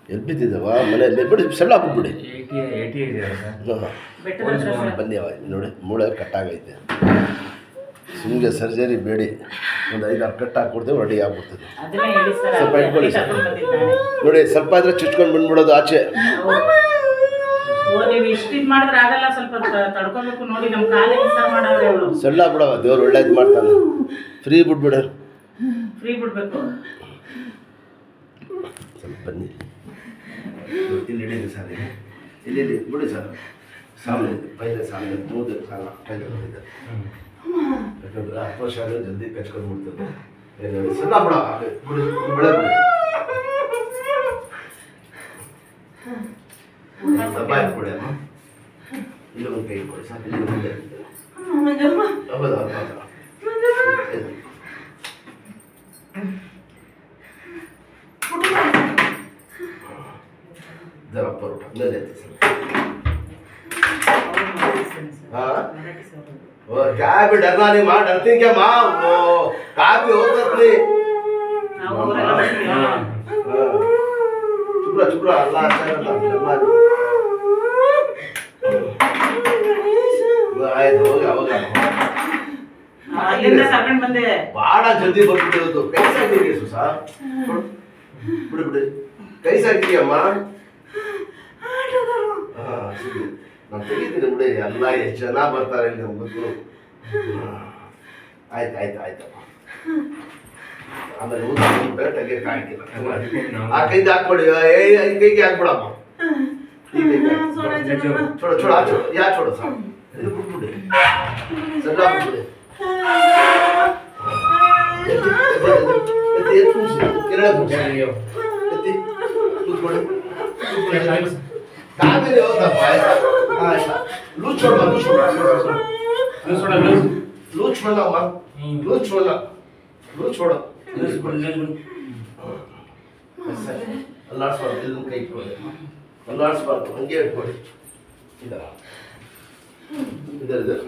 ಎಲ್ಲಿ ಬಿದ್ದಿದ್ದಾವ ಮನೆಯಲ್ಲಿ ಬಿಡಿ ಸಣ್ಣ ಹಾಕ್ಬಿಟ್ಬಿಡಿ ಏಟಿ ಏಟಿ ಇದೆಯಲ್ಲ ಸರ್ ಹಾಂ ಬೆಟ್ಟದ ಹತ್ರ ಸರ್ ಬನ್ನಿ ಅವ ನೋಡಿ ಮೂಳೆ ಕಟ್ಟಾಗೈತೆ ಸುಮ್ಮನೆ ಸರ್ಜರಿ ಬೇಡಿ ಒಂದು ಐದಾರು ಕಟ್ ಹಾಕ್ಕೊಡ್ತೇವೆ ರೆಡಿ ಆಗ್ಬಿಡ್ತದೆ ಅದನ್ನ ಹೇಳಿ ಸರ್ ಸ್ವಲ್ಪ ಅದಕ್ಕೆ ಇಟ್ಕೊಳ್ಳಿ ಸರ್. ಕರ್ಕೊಂಡು ಬಂದಿದ್ದಾನೆ ನೋಡಿ ಸ್ವಲ್ಪ ಇದ್ರೆ ಚುಚ್ಕೊಂಡು ಬಂದ್ಬಿಡೋದು ಆಚೆ ಓ ನೀವು ಇಷ್ಟು ಇದು ಮಾಡಿದ್ರೆ ಆಗಲ್ಲ ಸ್ವಲ್ಪ ತ- ತಡ್ಕೊಬೇಕು ನೋಡಿ ನಮ್ಮ ಕಾಲಿಗೆ ಸರ್ ಮಾಡವ್ರೆ ಅವಳು ಸಣ್ಣ ಬಿಡವ ದೇವ್ರು ಒಳ್ಳೇದು ಮಾಡ್ತಾನೆ ಫ್ರೀ ಬಿಟ್ಬಿಡು ಫ್ರೀ ಬಿಡ್ಬೇಕು ಸ್ವಲ್ಪ ಬನ್ನಿ ಇಲ್ಲಿ ಹಿಡೀರಿ ಸರ್ ಇಲ್ಲಿ ಇಲ್ಲಿ ಇಲ್ಲಿ ಬಿಡಿ ಸರ್ ಸಾಮನೆ ಪೈಲೆ ಸಾಮನೆ ಮೂದು ಸಾಲ ಪೈಲೆ ಬಂದಿದೆ ಯಾಕಂದ್ರೆ ಹತ್ತು ವರ್ಷ ಆದರೆ ಜಲ್ದಿ ಕಚ್ಕೊಂಡು ಬಿಡ್ತದೆ ಏನು ಸಣ್ಣ ಬಿಡ ಬಿಡಿ ಬೆಳೆ ಬಿಡಿ ದಬ್ಬ ಇಟ್ಕೊಡಿ ಅಮ್ಮ ಇಲ್ಲಿ ಒಂದು ಕೈ ಇಟ್ಕೊಡಿ ಸಾಕು ಇಲ್ಲಿ ಮುಂದೆ ಹೌದು ಹೌದು ಹೌದು ಇದು. जरा परोठा ले लेते सर हाँ वो क्या है भी डरना नहीं माँ डरती क्या माँ वो कहाँ भी हो सकती ನಾವು ಊರೆಲ್ಲ ಬರ್ತೀವಿ. चुप रहा चुप रहा अल्लाह अच्छा करता डरना नहीं वो आए तो होगा होगा ಅಲ್ಲಿಂದ ಕರ್ಕೊಂಡು ಬಂದೆ ಬಾಳ ಜಲ್ದಿ ಬಂದ್ಬಿಟ್ಟಿರೋದು ಕೈಸಾ ಗಿರಿ ಸುಸಾ ಬಿಡು ಬಿಡು ಕೈಸಾ ಗಿರಿ ಅಮ್ಮ ಹಾ ಸರಿ ನಾನು ತೆಗಿತೀನಿ ಬಿಡಿ ಎಲ್ಲ ಎಷ್ಟು ಜನ ಬರ್ತಾರೆ ಇಲ್ಲಿ ನಮ್ಗೆ ಗೊತ್ತು ಆಯ್ತು ಆಯ್ತು ಆಯ್ತಪ್ಪ ಆಮೇಲೆ ಊಟ ಬೇರೆ ತೆಗಿಯಕ್ಕೆ ಆಗಿಲ್ಲ ಆ ಕೈಗೆ ಹಾಕ್ಬಿಡಿ ಏ ಈ ಕೈಗೆ ಹಾಕ್ಬಿಡಮ್ಮ ಈ ಕೈಗೆ ಹಾಕು. छोड़ो छोड़ो आ छोड़ो या छोड़ो साहब ಇದು ಬಿಟ್ಬಿಡಿ ಸಣ್ಣ ಬಿಟ್ಬಿಡಿ ಎತ್ತಿ ಎತ್ತಿ ಎತ್ತಿ ಕೂರ್ಸಿ ಕೆಳಗೆ ಕೂರ್ಸಿ ಎತ್ತಿ ಕೂತ್ಕೊಳ್ಳಿ ಕೂತ್ಕೊಳ್ಳಿ ಕಾವೇರಿ ಹೋದಪ್ಪ ಆಯ್ತಾ ಆಯ್ತಾ ಲೂಸ್ छोड़ो ಲೂಸ್ छोड़ो ಲೂಸ್ छोड़ो ಅಮ್ಮ ಲೂಸ್ छोड़ो ಲೂಸ್ छोड़ो ಲೂಸ್ ಬಿಡಿ ಸರಿ ಅಲ್ಲಾಡ್ಸ್ಬಾರ್ದು ಇದನ್ನ ಕೈ ಇಟ್ಕೊಳ್ಳಿ ಅಲ್ಲಾಡ್ಸ್ಬಾರ್ದು ಹಂಗೆ ಇಟ್ಕೊಳ್ಳಿ ಇದರ ಇದರ ಇದರ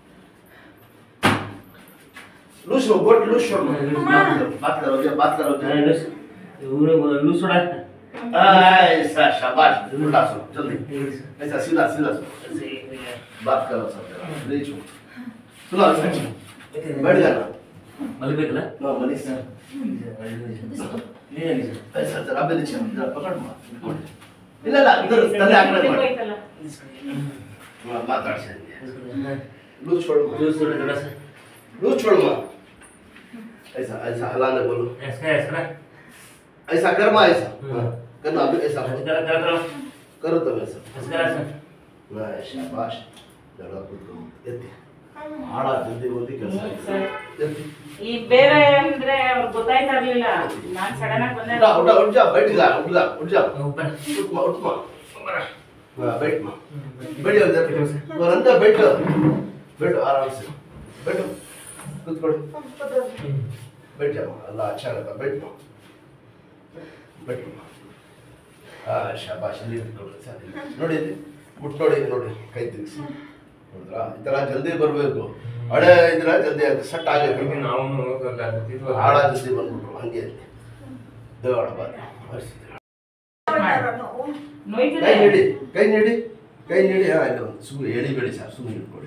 लूस हो गोट लूस छोड़ बात करोगे बात करोगे लूज थोड़ा ऐसा शाबाश उल्टा सुनो जल्दी ऐसा सीधा सीधा सुनो बात करो सब जरा नहीं छो सुनो सच बैठ जाना ಮಲ್ಬೇಕಲ್ಲ नो मनीष ऐसा जरा अबे नीचे जरा पकड़ मार ಇಲ್ಲ ಇಲ್ಲ ಇದ್ರ ತಲೆ ಆ ಕಡೆ ಮಾಡಿ ಹೋಯ್ತಲ್ಲ. ಮಾತಾಡ್ಸಿ लूज छोड़ लूज थोड़ा थोड़ा सा लूज छोड़ मार ऐसा ऐसा हलाने बोलो ऐसा ऐसा ऐसा कर माँ ऐसा हम्म। हाँ, करना अभी ऐसा ऐसा करा करा करा करो तुम ऐसा ऐसा करा ऐसा नहीं शाबाश जरा कुछ ಎತ್ತಿ ಹಾಡ ಜಲ್ದಿ ಓದಿ ಕೆಲಸ ಹ್ಮ್, ಸರ್. ಎತ್ತಿ ಈ ಬೇರೆ ಅಂದ್ರೆ ಅವ್ರಿಗೆ ಗೊತ್ತಾಯ್ತಾ ಇರ್ಲಿಲ್ಲ ನಾನ್ ಸಡನ್ ಆಗಿ ಬಂದೆ उठा उठा उठ जा बैठ जा उठ जा उठ जा ऊपर उठ मा उठ मा हाँ, बैठ मा बैठ जा इधर और अंदर बैठ बैठो आराम से बैठो कुछ पढ़ो बैठ जाओ अल्लाह अच्छा रहता बैठ मा बैठ मा हाँ शाबाश ಇಲ್ಲಿ ಇಟ್ಕೊಳ್ಳಿ ಸರಿ ನೋಡಿ ಇಲ್ಲಿ ಮುಟ್ ನೋಡಿ ಇಲ್ಲಿ ನೋಡಿ ಕೈ ತಿರ್ಗಿಸಿ ನೋಡಿದ್ರಾ ಈ ಥರ ಜಲ್ದಿ ಬರಬೇಕು ಹಳೆ ಇದ್ರೆ ಜಲ್ದಿ ಅದು ಸೆಟ್ ಆಗಬೇಕು ನಾವು ಹಾಳ ಜಲ್ದಿ ಬಂದ್ಬಿಟ್ರು ಹಂಗೆ ದೇವಾಡ ಬಾರಿ ನೋಯ್ತಿದೆ ಕೈ ನೀಡಿ ಕೈ ನೀಡಿ ಕೈ ನೀಡಿ ಹಾಂ ಇಲ್ಲ ಒಂದು ಸುಮ್ಮನೆ ಎಳಿಬೇಡಿ ಸರ್ ಸುಮ್ಮನೆ ಇಟ್ಕೊಳ್ಳಿ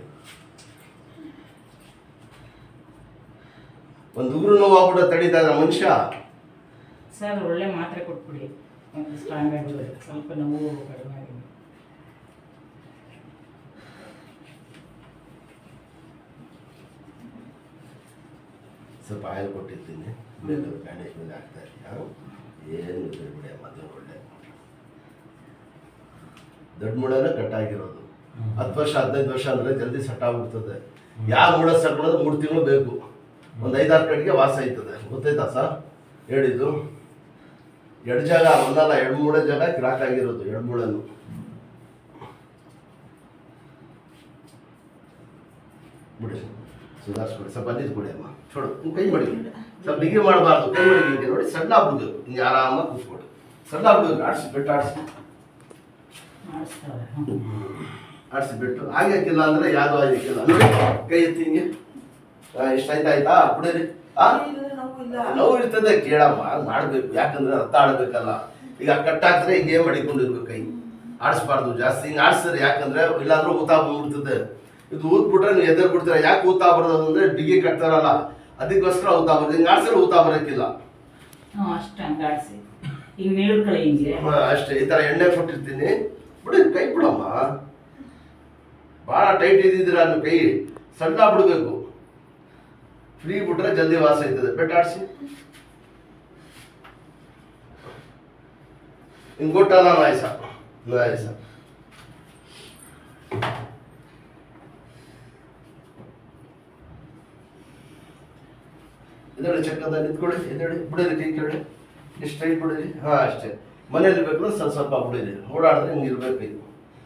ಒಂದು ಉಗುರು ನೋವು ಆಗ್ಬಿಟ್ಟು ತಡೀತಾ ಇದ್ದ ಮನುಷ್ಯ ಸರ್ ಒಳ್ಳೆ ಮಾತ್ರೆ ಕೊಟ್ಬಿಡಿ ಸ್ಟ್ರಾಂಗ್ ಆಗಿದೆ ಸ್ವಲ್ಪ ನೋವು ಕಡಿಮೆ ಆಗಿದೆ ಸ್ವಲ್ಪ ಆಯಿಲ್ ಕೊಟ್ಟಿರ್ತೀನಿ ಮೇಲೆ ಬ್ಯಾಂಡೇಜ್ ಮೇಲೆ ಹಾಕ್ತಾ ಇದ್ದೀನಿ ಏನು ಬಿಡಿ ಮೊದಲು ಒಳ್ಳೆ ದೊಡ್ಡ ಮುಳನ ಕಟ್ಟಾಗಿರೋದು ಹತ್ತು ವರ್ಷ ಹದಿನೈದು ವರ್ಷ ಅಂದರೆ ಜಲ್ದಿ ಸೆಟ್ ಆಗ್ಬಿಡ್ತದೆ ಯಾವ ಮುಳ ಸೆಟ್ ಮಾಡೋದು ಮೂರು ತಿಂಗಳು ಬೇಕು ಒಂದು ಐದಾರು ಕಡೆಗೆ ವಾಸ ಆಯ್ತದೆ ಗೊತ್ತಾಯ್ತಾ ಸರ್ ಹೇಳಿದ್ದು ಎರಡು ಜಾಗ ಒಂದಲ್ಲ ಎರಡು ಮೂಳೆ ಜಾಗ ಕ್ರಾಕ್ ಆಗಿರೋದು ಎರಡು ಮೂಳೆನು ಬಿಡಿ ಸುಧಾರಿಸ್ಬಿಡಿ ಸ್ವಲ್ಪ ನೀರು ಕೊಡಿ ಅಮ್ಮ छोड़ो तुम कहीं मड़ी सब डिग्री ಮಾಡಬಾರ್ದು ಕೈ ಮಡಿ ಹಿಂಗೆ ನೋಡಿ ಸಣ್ಣ ಬಿಡಬೇಕು ಹಿಂಗೆ ಆರಾಮಾಗಿ ಕೂತ್ಕೊಳ್ಳಿ ಸಣ್ಣ ಬಿಡಬೇಕು ಆಡಿಸಿ ಬಿಟ್ಟು ಆಡಿಸಿ ಮಾಡಿಸ್ತಾರೆ ಆಡಿಸಿ ಬಿಟ್ಟು ಹಾಗೆ ಹಾಕಿಲ್ಲ ಅಂದ್ರೆ ಯಾವ್ದು ಆಗಿಕ್ಕಿಲ್ಲ ನೋಡಿ ಕೈ ಎತ್ತಿ ಹಿಂಗೆ ಆ, ಎಷ್ಟಾಯ್ತು ಆಯ್ತಾ ಬಿಡಿರಿ ಆ ನೋವು ಇರ್ತದೆ ಕೇಳಮ್ಮ ಹಂಗ್ ಮಾಡ್ಬೇಕು ಯಾಕಂದ್ರೆ ಅರ್ಥ ಆಡ್ಬೇಕಲ್ಲ ಈಗ ಕಟ್ ಹಾಕಿದ್ರೆ ಹಿಂಗೆ ಮಡಿಕೊಂಡಿರ್ಬೇಕು ಕೈ ಆಡಿಸ್ಬಾರ್ದು ಜಾಸ್ತಿ ಹಿಂಗೆ ಆಡಿಸಿದ್ರೆ ಯಾಕಂದ್ರೆ ಇಲ್ಲಾಂದ್ರೆ ಊತ ಬಂದ್ಬಿಡ್ತದೆ ಇದು ಊದ್ಬಿಟ್ರೆ ನೀವು ಎದುರು ಬಿಡ್ತೀರ ಯಾಕೆ ಊತ ಬರೋದು ಅಂದ್ರೆ ಬಿಗಿ ಕಟ್ತಾರಲ್ಲ ಅದಕ್ಕೋಸ್ಕರ ಊತ ಬರೋದು ಹಿಂಗೆ ಆಡಿಸಿದ್ರೆ ಊತ ಬರೋಕ್ಕಿಲ್ಲ ಹ್ಞೂ ಅಷ್ಟು ಹಂಗಾಡ್ಸಿ ಈಗ ನೀಡ್ಕೊಳ್ಳಿ ಹಿಂಗೆ ಹಾ, ಅಷ್ಟೇ ಈ ತರ ಎಣ್ಣೆ ಕೊಟ್ಟಿರ್ತೀನಿ ಬಿಡಿ ಕೈ ಬಿಡಮ್ಮ ಭಾಳ ಟೈಟ್ ಇದ್ದಿದ್ದೀರ ನೀವು ಕೈ ಸಣ್ಣ ಬಿಡಬೇಕು ಫ್ರೀ ಬಿಟ್ರೆ ಜಲ್ದಿ ವಾಸ ಆಯ್ತದೆ ಬೆಟ್ಟಾಡ್ಸಿ ಹಿಂಗೆ ಕೊಟ್ಟಲ್ಲ ನಾಯ್ಸ ನಾಯ್ಸ ಎದ್ದೇಳಿ ಚಕ್ಕದ ನಿಂತ್ಕೊಳ್ಳಿ ಎದ್ದೇಳಿ ಬಿಡಿರಿ ಕೈ ಕೇಳಿ ಇಷ್ಟು ಟೈಟ್ ಬಿಡಿರಿ ಹಾಂ ಅಷ್ಟೇ ಮನೇಲಿ ಇರ್ಬೇಕಂದ್ರೆ ಸ್ವಲ್ಪ ಸ್ವಲ್ಪ ಬಿಡಿರಿ ಓಡಾಡಿದ್ರೆ ಹಿಂಗೆ ಇರ್ಬೇಕು ಇದು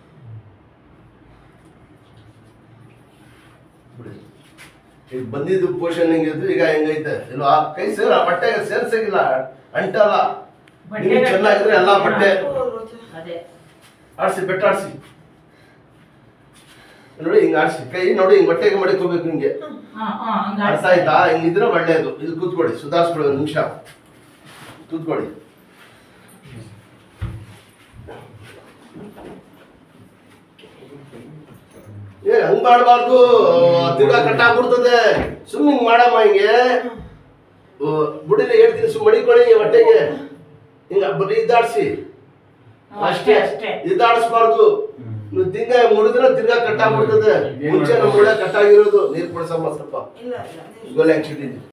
ಬಿಡಿರಿ ಈಗ ಬಂದಿದ್ದು ಪೋಷನ್ ಹೆಂಗಿತ್ತು ಈಗ ಹೆಂಗೈತೆ ಇಲ್ಲ ಆ ಕೈ ಸೇರ ಬಟ್ಟೆಗೆ ಸೇರ್ಸಂಗಿಲ್ಲ ಅಂಟಲ್ಲ ಬಟ್ಟೆ ನೀವು ಚೆನ್ನಾಗಿದ್ರೆ ಎಲ್ಲ ಬಟ್ಟೆ ಅದೇ ಆಡಿಸಿ ಬೆಟ್ಟ ಆಡಿಸಿ ನೋಡಿ ಹಿಂಗೆ ಆಡಿಸಿ ಕೈ ನೋಡಿ ಹಿಂಗೆ ಬಟ್ಟೆಗೆ ಮಡಿಕೋಬೇಕು ಹಿಂಗೆ ಹಾಂ ಹಾಂ ಅರ್ಥ ಹಂಗಾಡ್ಸಿ ಆಯ್ತಾ ಹಿಂಗಿದ್ರೆ ಒಳ್ಳೇದು ಇದು ಕೂತ್ಕೊಳ್ಳಿ ಸುಧಾರಿಸ್ಕೊಳ್ಳಿ ಒಂದು ನಿಮಿಷ ಕೂತ್ಕೊಳ್ಳಿ ಏ ಹಂಗ್ ಮಾಡಬಾರ್ದು ತಿರ್ಗಾ ಕಟ್ಟಾಗ್ಬಿಡ್ತದೆ ಸುಮ್ಮನೆ ಹಿಂಗ್ ಮಾಡಮ್ಮ ಹಿಂಗೆ ಓ, ಬುಡಿಲಿ ಹೇಳ್ತೀನಿ ಸುಮ್ಮನೆ ಮಡಿಕೊಳ್ಳಿ ಹೊಟ್ಟೆಗೆ ಹಿಂಗ ಬರೀ ಇದ್ದಾಡ್ಸಿ ಅಷ್ಟೇ ಅಷ್ಟೇ ಇದ್ದಾಡಿಸ್ಬಾರ್ದು ನೀವು ತಿಂಗ ಮುಡಿದ್ರೆ ತಿರ್ಗಾ ಕಟ್ಟಾಗ್ಬಿಡ್ತದೆ ಮುಂಚೆ ನಮ್ಮ ಮುಳೆ ಕಟ್ಟಾಗಿರೋದು ನೀರು ಕುಡಿಸಮ್ಮ ಸ್ವಲ್ಪ ಇಲ್ಲ ಇಲ್ಲ ಗೊಲೆ ಹಾಕ್ಸಿದ್ದೀನಿ